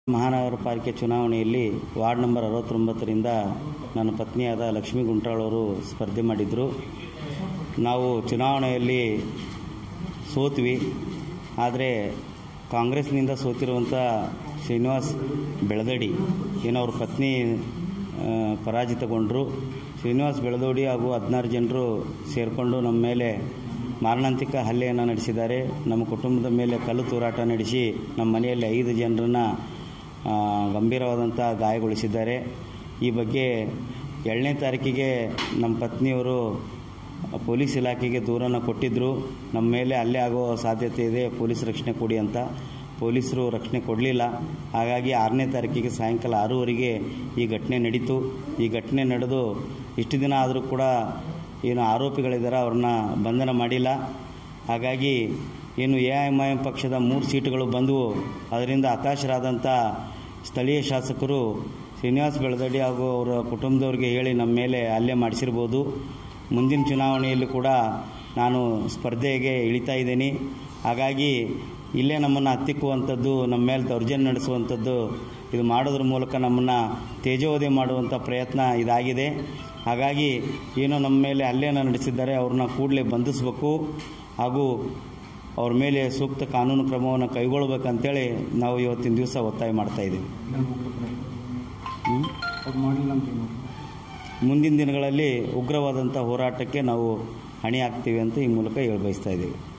ಮಹಾನಗರ ಪಾಲಿಕೆ ಚುನಾವಣೆಯಲ್ಲಿ ವಾರ್ಡ್ ನಂಬರ್ ಅರವತ್ತೊಂಬತ್ತರಿಂದ ನನ್ನ ಪತ್ನಿಯಾದ ಲಕ್ಷ್ಮೀ ಗುಂಟಾಳ್ ಅವರು ಸ್ಪರ್ಧೆ ಮಾಡಿದರು ನಾವು ಚುನಾವಣೆಯಲ್ಲಿ ಸೋತ್ವಿ ಆದರೆ ಕಾಂಗ್ರೆಸ್ನಿಂದ ಸೋತಿರುವಂಥ ಶ್ರೀನಿವಾಸ್ ಬೆಳದಡಿ ಏನೋ ಅವ್ರ ಪತ್ನಿ ಆ, ಪರಾಜಿತಗೊಂಡರು ಶ್ರೀನಿವಾಸ್ ಬೆಳದೋಡಿ ಹಾಗೂ ಹದಿನಾರು ಜನರು ಸೇರಿಕೊಂಡು ನಮ್ಮ ಮೇಲೆ ಮಾರಣಾಂತಿಕ ಹಲ್ಲೆಯನ್ನು ನಡೆಸಿದ್ದಾರೆ ನಮ್ಮ ಕುಟುಂಬದ ಮೇಲೆ ಕಲ್ಲು ತೂರಾಟ ನಡೆಸಿ ನಮ್ಮ ಮನೆಯಲ್ಲಿ ಐದು ಜನರನ್ನು ಗಂಭೀರವಾದಂಥ ಗಾಯಗೊಳಿಸಿದ್ದಾರೆ ಈ ಬಗ್ಗೆ ಏಳನೇ ತಾರೀಕಿಗೆ ನಮ್ಮ ಪತ್ನಿಯವರು ಪೊಲೀಸ್ ಇಲಾಖೆಗೆ ದೂರನ್ನು ಕೊಟ್ಟಿದ್ದರು ನಮ್ಮ ಮೇಲೆ ಹಲ್ಲೆ ಆಗೋ ಸಾಧ್ಯತೆ ಇದೆ ಪೊಲೀಸ್ ರಕ್ಷಣೆ ಕೊಡಿ ಅಂತ ಪೊಲೀಸರು ರಕ್ಷಣೆ ಕೊಡಲಿಲ್ಲ ಹಾಗಾಗಿ ಆರನೇ ತಾರೀಕಿಗೆ ಸಾಯಂಕಾಲ ಆರೂವರೆಗೆ ಈ ಘಟನೆ ನಡೀತು ಈ ಘಟನೆ ನಡೆದು ಇಷ್ಟು ದಿನ ಆದರೂ ಕೂಡ ಏನು ಆರೋಪಿಗಳಿದ್ದಾರೆ ಅವ್ರನ್ನ ಬಂಧನ ಮಾಡಿಲ್ಲ ಹಾಗಾಗಿ ಏನು A I M I M ಪಕ್ಷದ ಮೂರು ಸೀಟುಗಳು ಬಂದವು ಅದರಿಂದ ಹತಾಶರಾದಂಥ ಸ್ಥಳೀಯ ಶಾಸಕರು ಶ್ರೀನಿವಾಸ್ ಬೆಳದಡಿ ಹಾಗೂ ಅವರ ಕುಟುಂಬದವ್ರಿಗೆ ಹೇಳಿ ನಮ್ಮ ಮೇಲೆ ಹಲ್ಲೆ ಮಾಡಿಸಿರ್ಬೋದು ಮುಂದಿನ ಚುನಾವಣೆಯಲ್ಲಿ ಕೂಡ ನಾನು ಸ್ಪರ್ಧೆಗೆ ಇಳಿತಾ ಇದ್ದೀನಿ ಹಾಗಾಗಿ ಇಲ್ಲೇ ನಮ್ಮನ್ನು ಹತ್ತಿಕ್ಕುವಂಥದ್ದು ನಮ್ಮ ಮೇಲೆ ದೌರ್ಜನ್ಯ ನಡೆಸುವಂಥದ್ದು ಇದು ಮಾಡೋದ್ರ ಮೂಲಕ ನಮ್ಮನ್ನು ತೇಜೋವಧೆ ಮಾಡುವಂಥ ಪ್ರಯತ್ನ ಇದಾಗಿದೆ ಹಾಗಾಗಿ ಏನು ನಮ್ಮ ಮೇಲೆ ಹಲ್ಲೆಯನ್ನು ನಡೆಸಿದ್ದಾರೆ ಅವ್ರನ್ನ ಕೂಡಲೇ ಬಂಧಿಸಬೇಕು ಹಾಗೂ ಅವ್ರ ಮೇಲೆ ಸೂಕ್ತ ಕಾನೂನು ಕ್ರಮವನ್ನು ಕೈಗೊಳ್ಬೇಕಂತೇಳಿ ನಾವು ಇವತ್ತಿನ ದಿವಸ ಒತ್ತಾಯ ಮಾಡ್ತಾ ಇದ್ದೀವಿ ಹ್ಮ್? ಅದು ಮಾಡಲಿಲ್ಲ ಅಂತ ಏನು? ಮುಂದಿನ ದಿನಗಳಲ್ಲಿ ಉಗ್ರವಾದಂಥ ಹೋರಾಟಕ್ಕೆ ನಾವು ಹಣೆ ಹಾಕ್ತೀವಿ ಅಂತ ಈ ಮೂಲಕ ಹೇಳಿ ಬಯಸ್ತಾ ಇದ್ದೀವಿ